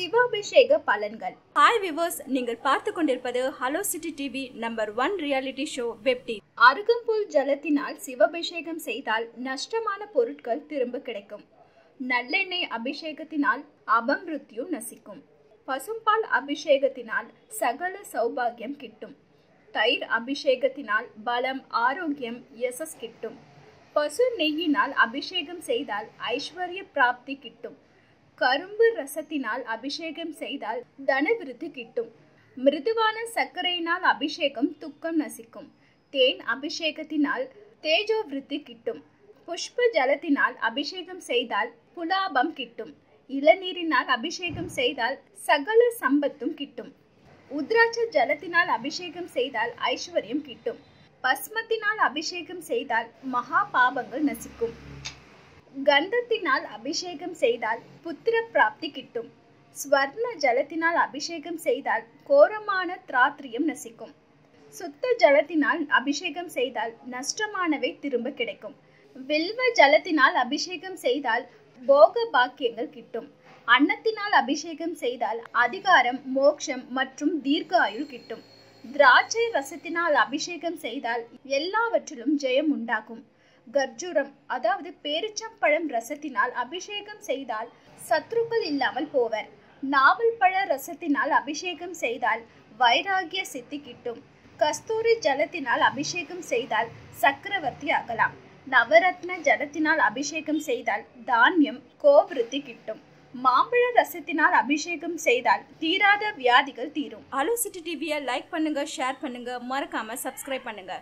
சிவாபிஷேக பலன்கள் hi viewers நீங்கள் பார்த்து கொண்டிருப்பது hello city TV number one reality show web TV அருகம்புல் ஜலத்தினால் சிவாபிஷேகம் செய்தால் நஷ்டமான பொருட்கள் திரும்ப கிடைக்கும் நல்லெண்ணெய் அபிஷேகத்தினால் அபமிருத்யு நசிக்கும் பசும்பால் அபிஷேகத்தினால் சகல சௌபாகியம் கிட்டும் தயிர் அபிஷேகத்தினால் பலம் ஆரோக்கியம் யசஸ் கிட்டும் பசு நெய்யினால் அபிஷேகம் செய்தால் ஐஸ்வர்ய பிராப்தி கிட்டும் கரும்பு ரசத்தினால் அபிஷேகம் செய்தால் தனவிருத்தி கிட்டும் மிருதுவான சர்க்கரையினால் அபிஷேகம் துக்கம் நசிக்கும் தேன் அபிஷேகத்தினால் தேஜோ விருத்தி கிட்டும் புஷ்ப ஜலத்தினால் அபிஷேகம் செய்தால் புலாபம் கிட்டும் இளநீரினால் அபிஷேகம் செய்தால் சகல சம்பத்தும் கிட்டும் உத்ராட்ச ஜலத்தினால் அபிஷேகம் செய்தால் ஐஸ்வர்யம் கிட்டும் பஸ்மத்தினால் அபிஷேகம் செய்தால் மகா பாபங்கள் நசிக்கும் கந்தத்தினால் அபிஷேகம் செய்தால் புத்திர பிராப்தி கிட்டும் ஸ்வர்ண ஜலத்தினால் அபிஷேகம் செய்தால் கோரமான திராத்திரியம் நசிக்கும் சுத்த ஜலத்தினால் அபிஷேகம் செய்தால் நஷ்டமானவை திரும்ப கிடைக்கும் வில்வ ஜலத்தினால் அபிஷேகம் செய்தால் போக பாக்கியங்கள் கிட்டும் அன்னத்தினால் அபிஷேகம் செய்தால் அதிகாரம் மோட்சம் மற்றும் தீர்க்க ஆயுள் கிட்டும் திராட்சை ரசத்தினால் அபிஷேகம் செய்தால் எல்லாவற்றிலும் ஜெயம் உண்டாகும் கர்ஜூரம் அதாவது பேரிச்சம்பழம் ரசத்தினால் அபிஷேகம் செய்தால் சத்ருக்கள் இல்லாமல் போவர் நாவல் பழ ரசத்தினால் அபிஷேகம் செய்தால் வைராகிய சித்தி கிட்டும் கஸ்தூரி ஜலத்தினால் அபிஷேகம் செய்தால் சக்கரவர்த்தி ஆகலாம் நவரத்ன ஜலத்தினால் அபிஷேகம் செய்தால் தானியம் கோவிருத்தி கிட்டும் மாம்பழ ரசத்தினால் அபிஷேகம் செய்தால் தீராத வியாதிகள் தீரும் அலோ சிட்டி டிவியை லைக் பண்ணுங்க ஷேர் பண்ணுங்க மறக்காம சப்ஸ்கிரைப் பண்ணுங்க